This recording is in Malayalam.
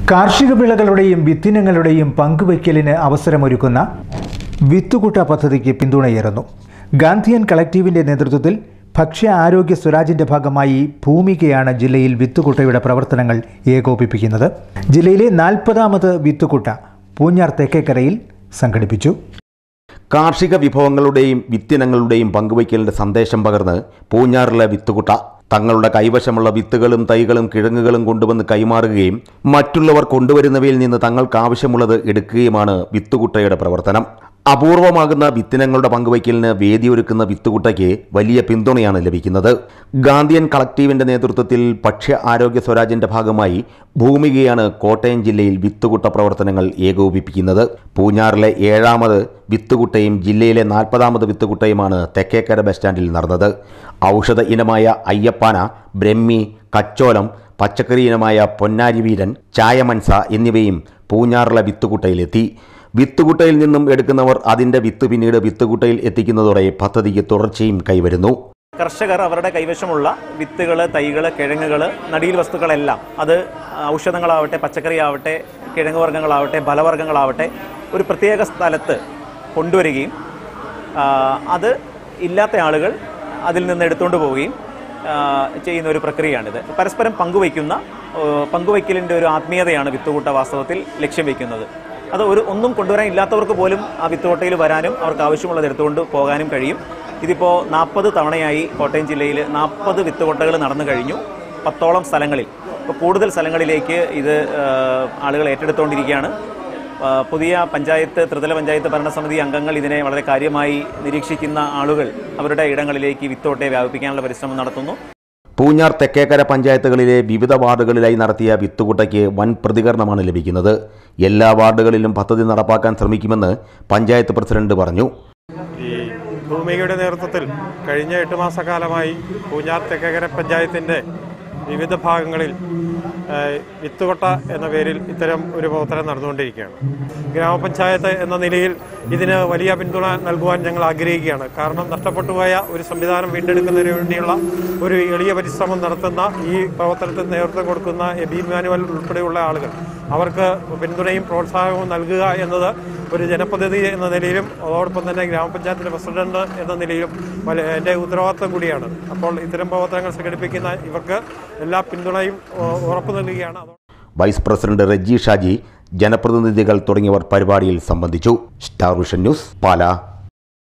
കാർഷിക വിളകളുടെയും വിത്തിനങ്ങളുടെയും പങ്കുവയ്ക്കലിന് അവസരമൊരുക്കുന്ന വിത്തുകൂട്ട പദ്ധതിക്ക് പിന്തുണയേറുന്നു ഗാന്ധിയൻ കളക്റ്റീവിന്റെ നേതൃത്വത്തിൽ ഭക്ഷ്യ ആരോഗ്യ സ്വരാജിന്റെ ഭാഗമായി ഭൂമികയാണ് ജില്ലയിൽ വിത്തുകൂട്ടയുടെ പ്രവർത്തനങ്ങൾ ഏകോപിപ്പിക്കുന്നത് ജില്ലയിലെ നാൽപ്പതാമത് വിത്തുകൂട്ട പൂഞ്ഞാർ തെക്കേക്കരയിൽ സംഘടിപ്പിച്ചു കാർഷിക വിഭവങ്ങളുടെയും വിത്തിനങ്ങളുടെയും പങ്കുവയ്ക്കലിന്റെ സന്ദേശം പകർന്ന് പൂഞ്ഞാറിലെ വിത്തുകുട്ട തങ്ങളുടെ കൈവശമുള്ള വിത്തുകളും തൈകളും കിഴങ്ങുകളും കൊണ്ടുവന്ന് കൈമാറുകയും മറ്റുള്ളവർ കൊണ്ടുവരുന്നവയിൽ നിന്ന് തങ്ങൾക്ക് ആവശ്യമുള്ളത് എടുക്കുകയുമാണ് വിത്തുകുട്ടയുടെ പ്രവർത്തനം അപൂർവമാകുന്ന വിത്തിനങ്ങളുടെ പങ്കുവയ്ക്കലിന് വേദിയൊരുക്കുന്ന വിത്തുകുട്ടയ്ക്ക് വലിയ പിന്തുണയാണ് ലഭിക്കുന്നത് ഗാന്ധിയൻ കളക്റ്റീവിന്റെ നേതൃത്വത്തിൽ ഭക്ഷ്യ ആരോഗ്യ സ്വരാജിന്റെ ഭാഗമായി ഭൂമികയാണ് കോട്ടയം ജില്ലയിൽ വിത്തുകുട്ട പ്രവർത്തനങ്ങൾ ഏകോപിപ്പിക്കുന്നത് പൂഞ്ഞാറിലെ ഏഴാമത് വിത്തുകുട്ടയും ജില്ലയിലെ നാൽപ്പതാമത് വിത്തുകുട്ടയുമാണ് തെക്കേക്കര ബസ് സ്റ്റാൻഡിൽ നടന്നത് ഔഷധ ഇനമായ അയ്യപ്പാന ബ്രഹ്മി കച്ചോലം പച്ചക്കറി ഇനമായ പൊന്നാരി വീരൻ ചായമൻസ എന്നിവയും പൂഞ്ഞാറിലെ വിത്തുകുട്ടയിലെത്തി വിത്തുകുട്ടയിൽ നിന്നും എടുക്കുന്നവർ അതിൻ്റെ വിത്ത് പിന്നീട് വിത്തുകുട്ടയിൽ എത്തിക്കുന്നതോടെ പദ്ധതിക്ക് തുടർച്ചയും കൈവരുന്നു കർഷകർ അവരുടെ കൈവശമുള്ള വിത്തുകൾ തൈകൾ കിഴങ്ങുകൾ നടീൽ വസ്തുക്കളെല്ലാം അത് ഔഷധങ്ങളാവട്ടെ പച്ചക്കറി ആവട്ടെ കിഴങ്ങ് വർഗ്ഗങ്ങളാവട്ടെ ഫലവർഗ്ഗങ്ങളാവട്ടെ ഒരു പ്രത്യേക സ്ഥലത്ത് കൊണ്ടുവരികയും ആ, അത് ഇല്ലാത്ത ആളുകൾ അതിൽ നിന്ന് എടുത്തുകൊണ്ട് പോവുകയും ആ, ചെയ്യുന്ന ഒരു പ്രക്രിയയാണിത് പരസ്പരം പങ്കുവയ്ക്കുന്ന ഓ, പങ്കുവയ്ക്കലിൻ്റെ ഒരു ആത്മീയതയാണ് വിത്തുകൂട്ട വാസ്തവത്തിൽ ലക്ഷ്യം വയ്ക്കുന്നത് അത് ഒരു ഒന്നും കൊണ്ടുവരാൻ ഇല്ലാത്തവർക്ക് പോലും ആ വിത്തുകൊട്ടയിൽ വരാനും അവർക്ക് ആവശ്യമുള്ളത് എടുത്തുകൊണ്ട് പോകാനും കഴിയും ഇതിപ്പോൾ നാൽപ്പത് തവണയായി കോട്ടയം ജില്ലയിൽ നാൽപ്പത് വിത്തുകൊട്ടകൾ നടന്നു കഴിഞ്ഞു പത്തോളം സ്ഥലങ്ങളിൽ ഇപ്പോൾ കൂടുതൽ സ്ഥലങ്ങളിലേക്ക് ഇത് ആ, ആളുകൾ ഏറ്റെടുത്തുകൊണ്ടിരിക്കുകയാണ് ആ, പുതിയ പഞ്ചായത്ത് ത്രിതല പഞ്ചായത്ത് ഭരണസമിതി അംഗങ്ങൾ ഇതിനെ വളരെ കാര്യമായി നിരീക്ഷിക്കുന്ന ആളുകൾ അവരുടെ ഇടങ്ങളിലേക്ക് വിത്തോട്ടെ വ്യാപിപ്പിക്കാനുള്ള പരിശ്രമം നടത്തുന്നു പൂഞ്ഞാർ തെക്കേക്കര പഞ്ചായത്തുകളിലെ വിവിധ വാർഡുകളിലായി നടത്തിയ വിത്തുകുട്ടയ്ക്ക് വൻ പ്രതികരണമാണ് ലഭിക്കുന്നത് എല്ലാ വാർഡുകളിലും പദ്ധതി നടപ്പാക്കാൻ ശ്രമിക്കുമെന്ന് പഞ്ചായത്ത് പ്രസിഡന്റ് പറഞ്ഞു ഈ ഭൂമികയുടെ നേതൃത്വത്തിൽ കഴിഞ്ഞ എട്ട് മാസക്കാലമായി പൂഞ്ഞാർ തെക്കകര പഞ്ചായത്തിൻ്റെ വിവിധ ഭാഗങ്ങളിൽ ഏഹ്, വിത്തുകൊട്ട എന്ന പേരിൽ ഇത്തരം ഒരു പ്രവർത്തനം നടന്നുകൊണ്ടിരിക്കുകയാണ് ഗ്രാമപഞ്ചായത്ത് എന്ന നിലയിൽ ഇതിന് വലിയ പിന്തുണ നൽകുവാൻ ഞങ്ങൾ ആഗ്രഹിക്കുകയാണ് കാരണം നഷ്ടപ്പെട്ടുപോയ ഒരു സംവിധാനം വീണ്ടെടുക്കുന്നതിന് വേണ്ടിയുള്ള ഒരു എളിയ പരിശ്രമം നടത്തുന്ന ഈ പ്രവർത്തനത്തിന് നേതൃത്വം കൊടുക്കുന്ന എബി മാനുവൽ ഉൾപ്പെടെയുള്ള ആളുകൾ അവർക്ക് പിന്തുണയും പ്രോത്സാഹനവും നൽകുക എന്നത് ഒരു ജനപ്രതിനിധി എന്ന നിലയിലും അതോടൊപ്പം തന്നെ ഗ്രാമപഞ്ചായത്തിൻ്റെ പ്രസിഡന്റ് എന്ന നിലയിലും വലിയ എൻ്റെ ഉത്തരവാദിത്വം കൂടിയാണ് അപ്പോൾ ഇത്തരം പ്രവർത്തനങ്ങൾ സംഘടിപ്പിക്കുന്ന ഇവർക്ക് എല്ലാ പിന്തുണയും ഉ- ഉറപ്പു നൽകുകയാണ് അതോ- വൈസ് പ്രസിഡന്റ് റെജി ഷാജി ജനപ്രതിനിധികൾ തുടങ്ങിയവർ പരിപാടിയിൽ സംബന്ധിച്ചു സ്റ്റാർ വിഷൻ ന്യൂസ് പാലാ